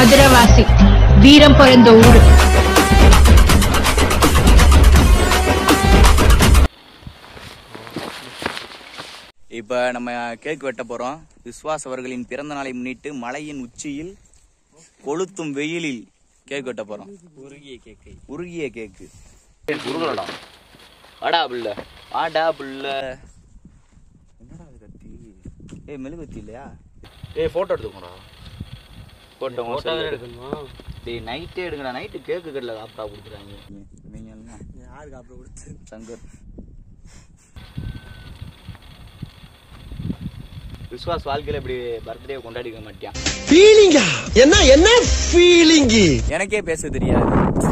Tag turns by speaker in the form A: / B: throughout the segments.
A: மதுரவாசி வீரம் பிறந்த ஊரு
B: இப்போ நம்ம கேக் வெட்ட போறோம் விஸ்வாஸ் அவர்களின் பிறந்த நாளை முன்னிட்டு மலையின் உச்சியில் கொளுத்தும் வெயிலில் கேக் வெட்ட போறோம் உருகிய கேக்கு உருகிய கேக்கு உருகலடா வாடா புள்ள வாடா புள்ள என்னடா அது கத்தி ஏய் மெழுகுவத்தி இல்லையா
C: ஏய் போட்டோ எடுத்துக்கோடா
B: போட்டோ போட்டோ எடுக்கணுமா டேய் நைட்டே எடுங்கடா நைட்டு கேக்கு கடையில் காப்பா கொடுக்குறாங்க நீங்க என்ன யாருக்கு காப்பா கொடுத்து சங்கர் விஸ்வாஸ் வாழ்க்கையில இப்படி பர்த்டே கொண்டாடிக்க மாட்டியான்
D: ஃபீலிங்கா என்ன என்ன ஃபீலிங்கு
B: எனக்கே பேச தெரியாது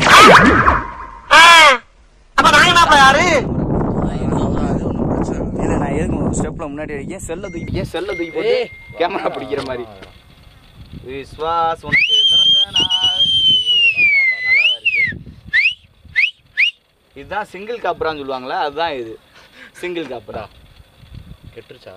B: இல்ல நான் எதுக்கு ஒரு ஸ்டெப்ல முன்னாடி இருக்கேன் செல்ல தூக்கி ஏன் செல்ல தூக்கி போட்டு கேமரா பிடிக்கிற மாதிரி விஸ்வாஸ் உனக்கு பிறந்த நாள் நல்லா இருக்கு இதுதான் சிங்கிள் காப்பரான்னு சொல்லுவாங்களா அதுதான் இது சிங்கிள் காப்பரா
C: கெட்டுருச்சா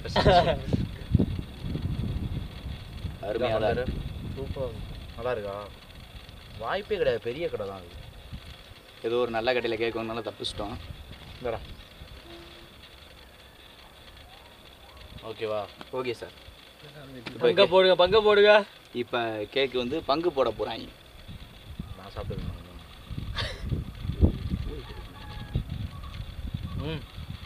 B: அருமையா தான் இருக்கு.
C: சூப்பர் நல்லா இருக்கா வாய்ப்பே கிடையாது பெரிய கடை தான் அது
B: ஏதோ ஒரு நல்ல கடையில் கேட்கணும்னால தப்பிச்சிட்டோம்
C: இந்தடா ஓகேவா
B: ஓகே சார்
E: பங்க போடுங்க பங்க போடுங்க
B: இப்போ கேக் வந்து பங்கு போட போகிறாங்க
C: நான் சாப்பிட்டுருக்கேன் ம்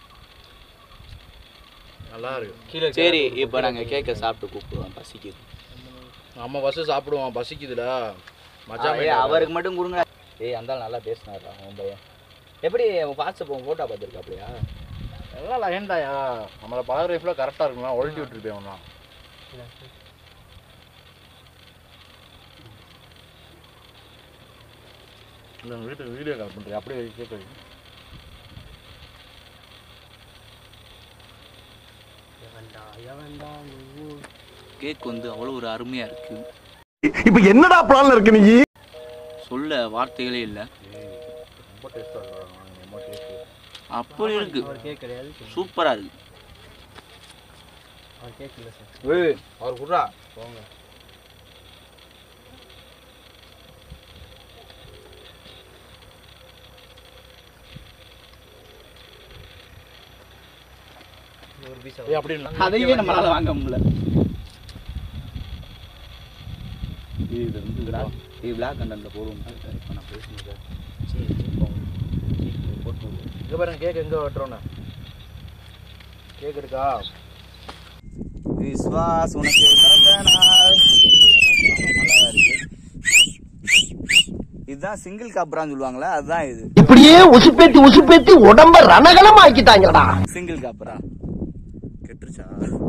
C: நல்லா இருக்கு
E: கீழே
B: சரி இப்போ நாங்கள் கேக்கை சாப்பிட்டு கூப்பிடுவோம் பசிக்குது
C: நம்ம ஃபஸ்ட்டு சாப்பிடுவோம் பசிக்குதுடா மஜா
B: ஏய், அவருக்கு மட்டும் கொடுங்க ஏய் அந்த ஆள் நல்லா பேசினாரா உன் பையன் எப்படி வாட்ஸ்அப் உன் ஃபோட்டோ பார்த்துருக்காப்லையா
C: எல்லாம் லைன்டாயா நம்மளை பழகிற லைஃப்பில் கரெக்டாக இருக்குங்களா ஒழட்டி விட்டுருப்பேன் ஒன்றா இல்லை வீட்டுக்கு வீடியோ கால் பண்ணுறேன் அப்படியே கேட்க
B: கேக் வந்து அவ்வளோ ஒரு அருமையாக இருக்கு
D: இப்ப என்னடா பிளான்ல இருக்கு நீ
B: சொல்ல வார்த்தைகளே இல்லை
C: ரொம்ப டேஸ்ட்டாக இருக்கும் ரொம்ப டேஸ்ட்டு
B: அப்படி இருக்கு
E: கேக் கிடையாது
B: சூப்பராக இருக்கு
E: அவர் கேக் இல்லை சார்
C: ஏய் அவர் குட்ரா போங்க
E: ஒரு பீஸ்
C: ஏய் அப்படி இல்லை
B: அதையே நம்மளால வாங்க முடியல இது வந்து black- இது பிளாக் கண்டனில் போடுவோம் இப்போ நான் பேசுனது
C: இங்கே பாருங்க கேக் எங்கே வெட்டுறோன்னு கேக் எடுக்கா
B: விஸ்வாஸ் உனக்கு பிறந்த நாள் நல்லா இருக்கு இதுதான் சிங்கிள் காப்பரான்னு சொல்லுவாங்களா அதுதான் இது
D: இப்படியே உசுப்பேத்தி உசுப்பேத்தி உடம்ப ரணகலம் ஆக்கிட்டாங்கடா
B: சிங்கிள் காப்பரா
C: கெட்டுருச்சா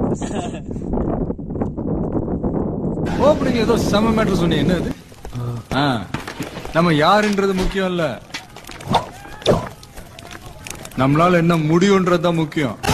F: ஓப்பனிங் ஏதோ செம மேட்டர் சொன்னீங்க என்ன அது ஆ, நம்ம யாருன்றது முக்கியம் இல்ல நம்மளால என்ன முடியும்ன்றது தான் முக்கியம்